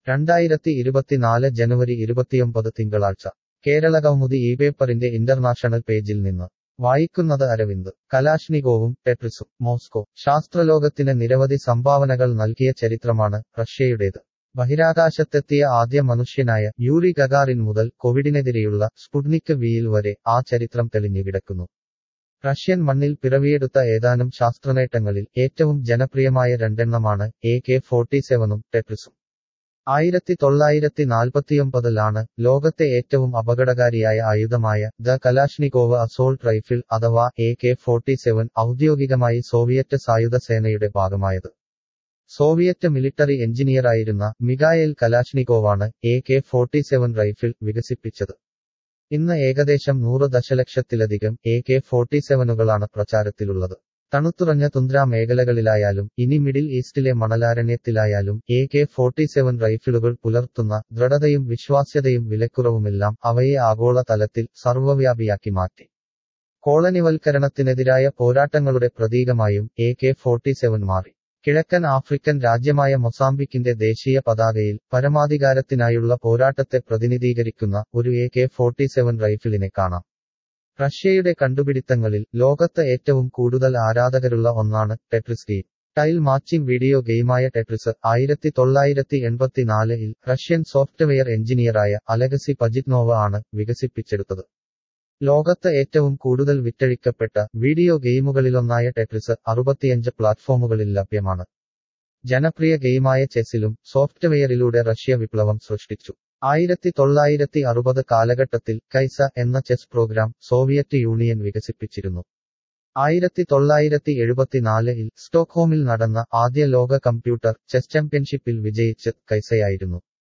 രണ്ടായിരത്തി ഇരുപത്തിനാല് ജനുവരി ഇരുപത്തിയൊമ്പത് തിങ്കളാഴ്ച കേരളകൗമുദി ഈ പേപ്പറിന്റെ ഇന്റർനാഷണൽ പേജിൽ നിന്ന് വായിക്കുന്നത് അരവിന്ദ് കലാഷ്നികോവും ടെട്രിസും മോസ്കോ ശാസ്ത്രലോകത്തിന് നിരവധി സംഭാവനകൾ നൽകിയ ചരിത്രമാണ് റഷ്യയുടേത് ബഹിരാകാശത്തെത്തിയ ആദ്യ മനുഷ്യനായ യൂറി ഗഗാറിൻ മുതൽ കോവിഡിനെതിരെയുള്ള സ്പുട്നിക് വിയിൽ വരെ ആ ചരിത്രം തെളിഞ്ഞുകിടക്കുന്നു റഷ്യൻ മണ്ണിൽ പിറവിയെടുത്ത ഏതാനും ശാസ്ത്രനേട്ടങ്ങളിൽ ഏറ്റവും ജനപ്രിയമായ രണ്ടെണ്ണമാണ് എ കെ ഫോർട്ടി സെവനും ടെട്രിസും ആയിരത്തി തൊള്ളായിരത്തി നാൽപ്പത്തിയൊമ്പതിലാണ് ലോകത്തെ ഏറ്റവും അപകടകാരിയായ ആയുധമായ ദ കലാഷ്നികോവ് അസോൾട്ട് റൈഫിൾ അഥവാ എ കെ ഫോർട്ടി സെവൻ ഔദ്യോഗികമായി സോവിയറ്റ് സായുധ സേനയുടെ ഭാഗമായത് സോവിയറ്റ് മിലിറ്ററി എഞ്ചിനീയറായിരുന്ന മിഗായേൽ കലാഷ്നികോവാണ് A K forty seven rifle വികസിപ്പിച്ചത് ഇന്ന് ഏകദേശം നൂറ് ദശലക്ഷത്തിലധികം എ കെ ഫോർട്ടി സെവനുകളാണ് പ്രചാരത്തിലുള്ളത് തണുത്തുറഞ്ഞ തുന്ദ്ര മേഖലകളിലായാലും ഇനി മിഡിൽ ഈസ്റ്റിലെ മണലാരണ്യത്തിലായാലും എ കെ ഫോർട്ടി സെവൻ റൈഫിളുകൾ പുലർത്തുന്ന ദൃഢതയും വിശ്വാസ്യതയും വിലക്കുറവുമെല്ലാം അവയെ ആഗോള തലത്തിൽ സർവ്വവ്യാപിയാക്കി മാറ്റി കോളനിവൽക്കരണത്തിനെതിരായ പോരാട്ടങ്ങളുടെ പ്രതീകമായും എ കെ ഫോർട്ടി സെവൻ മാറി കിഴക്കൻ ആഫ്രിക്കൻ രാജ്യമായ മൊസാംബിക്കിന്റെ ദേശീയ പതാകയിൽ പരമാധികാരത്തിനായുള്ള പോരാട്ടത്തെ പ്രതിനിധീകരിക്കുന്ന ഒരു എ കെ ഫോർട്ടി സെവൻ റൈഫിളിനെ കാണാം റഷ്യയുടെ കണ്ടുപിടിത്തങ്ങളിൽ ലോകത്ത് ഏറ്റവും കൂടുതൽ ആരാധകരുള്ള ഒന്നാണ് Tetris game tile matching video ഗെയിമായ ടെട്രിസ് ആയിരത്തി തൊള്ളായിരത്തി എൺപത്തിനാലിൽ റഷ്യൻ സോഫ്റ്റ്വെയർ എഞ്ചിനീയറായ അലഗസി പജിറ്റ്നോവ ആണ് വികസിപ്പിച്ചെടുത്തത് ലോകത്ത് ഏറ്റവും കൂടുതൽ വിറ്റഴിക്കപ്പെട്ട വീഡിയോ ഗെയിമുകളിലൊന്നായ ടെട്രിസ് അറുപത്തിയഞ്ച് പ്ലാറ്റ്ഫോമുകളിൽ ലഭ്യമാണ് ജനപ്രിയ ഗെയിമായ ചെസ്സിലും സോഫ്റ്റ്വെയറിലൂടെ റഷ്യ വിപ്ലവം സൃഷ്ടിച്ചു ആയിരത്തി തൊള്ളായിരത്തി അറുപത് കാലഘട്ടത്തിൽ കൈസ എന്ന ചെസ് പ്രോഗ്രാം സോവിയറ്റ് യൂണിയൻ വികസിപ്പിച്ചിരുന്നു ആയിരത്തി തൊള്ളായിരത്തി എഴുപത്തിനാലിൽ സ്റ്റോക്ക്ഹോമിൽ നടന്ന ആദ്യ ലോക കമ്പ്യൂട്ടർ ചെസ് ചാമ്പ്യൻഷിപ്പിൽ വിജയിച്ച് കൈസയായിരുന്നു